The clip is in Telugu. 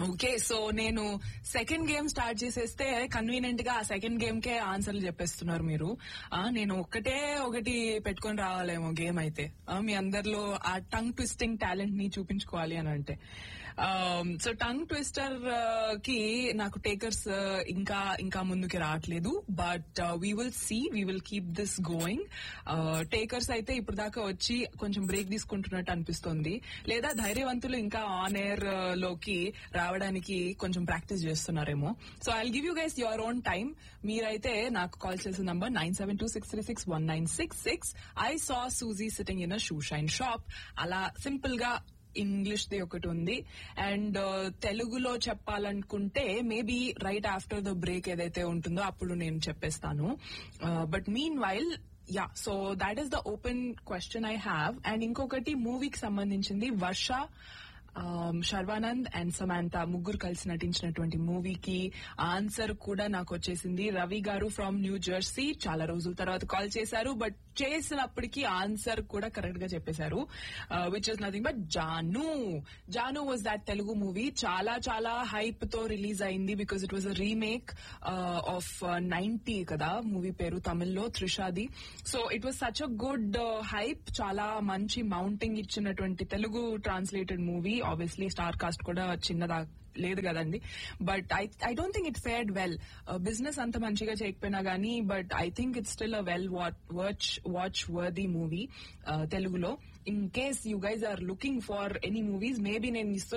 ఓకే సో నేను సెకండ్ గేమ్ స్టార్ట్ చేసేస్తే కన్వీనియంట్ గా ఆ సెకండ్ గేమ్ కే ఆన్సర్లు చెప్పేస్తున్నారు మీరు ఆ నేను ఒక్కటే ఒకటి పెట్టుకొని రావాలేమో గేమ్ అయితే ఆ, మీ అందరిలో ఆ టంగ్ ట్విస్టింగ్ టాలెంట్ ని చూపించుకోవాలి అని అంటే సో టంగ్ ట్విస్టర్ కి నాకు టేకర్స్ ఇంకా ఇంకా ముందుకి రావట్లేదు but we will see we will keep this going takers అయితే ఇప్పుడు దాకా వచ్చి కొంచెం బ్రేక్ తీసుకుంటున్నట్టు అనిపిస్తుంది లేదా ధైర్యవంతులు ఇంకా ఆన్ ఎయిర్ లోకి రావడానికి కొంచెం ప్రాక్టీస్ చేస్తున్నారేమో so I give you guys your own time మీరైతే నాకు కాల్ చేసిన number nine seven two six three six one nine six six I saw Suzie sitting in a shoe shine shop అలా సింపుల్ గా ఇంగ్లీష్ ది ఒకటి ఉంది అండ్ తెలుగులో చెప్పాలనుకుంటే maybe right after the break ఏదైతే ఉంటుందో అప్పుడు నేను చెప్పేస్తాను but meanwhile yeah so that is the open question I have and ఇంకొకటి మూవీకి సంబంధించింది వర్ష శర్వానంద్ అండ్ సమాంత ముగ్గురు కలిసి నటించినటువంటి మూవీకి ఆన్సర్ కూడా నాకు వచ్చేసింది రవి గారు ఫ్రమ్ న్యూ జెర్సీ చాలా రోజుల తర్వాత కాల్ చేశారు బట్ చేసినప్పటికీ ఆన్సర్ కూడా కరెక్ట్ గా చెప్పేశారు which is nothing but Jaanu Jaanu was that Telugu movie చాలా చాలా హైప్ తో రిలీజ్ అయింది because it was a remake of ninety కదా మూవీ పేరు తమిళ్లో త్రిషాది so it was such a good hype చాలా మంచి మౌంటింగ్ ఇచ్చినటువంటి Telugu translated movie obviously star cast కూడా చిన్నదా లేదు కదండి but I I don't think it fared well business అంత మంచిగా చేయకపోయినా గానీ but I think it still a well watch watch worthy movie తెలుగులో in case you guys are looking for any movies maybe నేను ఇస్తున్న